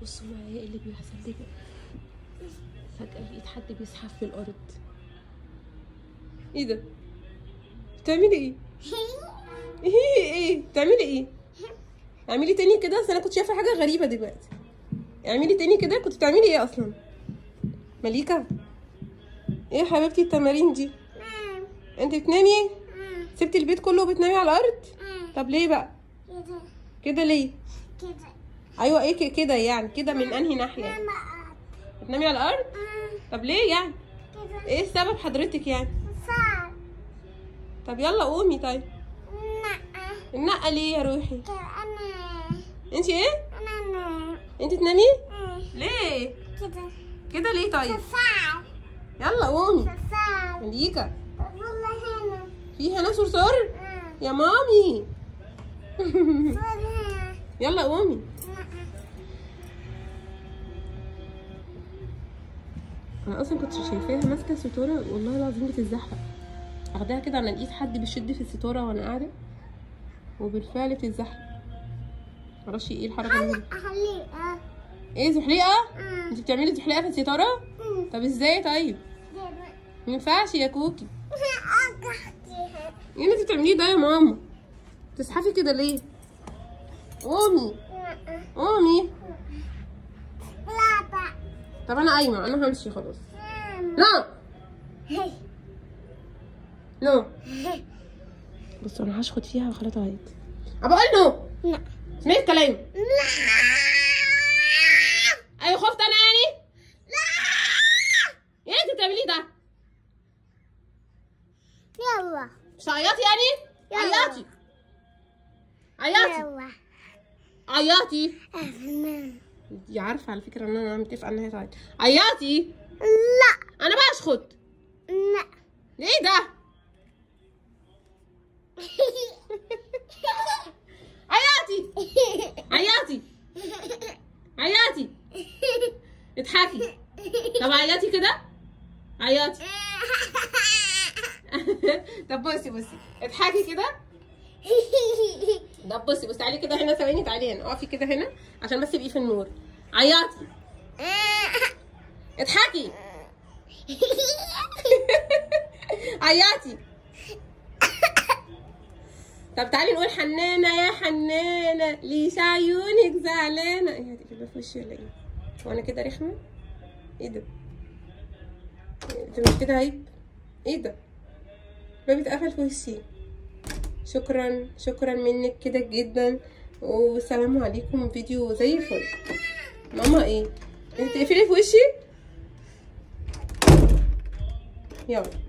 بصوا معايا ايه اللي بيحصل ده فجأة لقيت حد بيزحف في الأرض ايه ده؟ بتعملي ايه؟ ايه ايه؟ بتعملي ايه؟ اعملي تاني كده اصل انا كنت شايفة حاجة غريبة دلوقتي اعملي تاني كده كنت بتعملي ايه اصلا؟ مليكة ايه يا حبيبتي التمارين دي؟ انت بتنامي؟ سبتي البيت كله وبتنامي على الأرض؟ طب ليه بقى؟ كده كده ليه؟ كده ايوه ايه ك- كده يعني كده من انهي ناحية؟ ماما بتنامي على الأرض؟ طب ليه يعني؟ كده ايه السبب حضرتك يعني؟ صار طب يلا قومي طيب لا النقة ليه يا روحي؟ كده انا انت ايه؟ انا انا انت تنامي؟ ليه؟ كده كده ليه طيب؟ صار يلا قومي صار مليكة والله هنا في هنا صرصار؟ آه. يا مامي والله يلا قومي لا انا اصلا كنت شايفاها ماسكه ستاره والله العظيم بتتزحلق اخدها كده انا لقيت حد بيشد في الستاره وانا قاعده وبالفعل بتتزحلق معرفش ايه الحركه اللي اخليه اه ايه زحليقه آه. انت بتعملي زحليقه في الستاره أمم. طب ازاي طيب كده مينفعش يا كوكي أقعدها. ايه اللي انت بتعمليه ده يا ماما تزحفي كده ليه قومي لا قومي لا بقى طب انا قايمه انا همشي خلاص أمم. لا هي. نو بصوا انا هشخط فيها وخليها تعيط بقول نو لا اسمعي الكلام لا ايوه خفت انا يعني ايه انت بتعمليه ده يلا مش عيطي يعني يلا. عيطي عيطي يلا عيطي أفنان. دي عارفه على فكره ان انا متفقه ان هي تعيط عيطي لا انا بشخط لا ايه ده عيطي عيطي عيطي اضحكي طب عيطي كده عيطي طب بصي بصي اضحكي كده طب بصي بصي تعالي كده هنا ثواني تعالي هنا اقفي كده هنا عشان بس تبقي في النور عيطي اضحكي عيطي طب تعالي نقول حنانة يا حنانة ليش عيونك زعلانة ايه هتقفل في وشي ولا ايه؟ هو انا كده رخمة؟ ايه ده؟ انت مش كده عيب؟ ايه ده؟ الباب اتقفل في وشي شكرا شكرا منك كده جدا والسلام عليكم فيديو زي الفل ماما ايه؟ انت تقفلي في وشي؟ يلا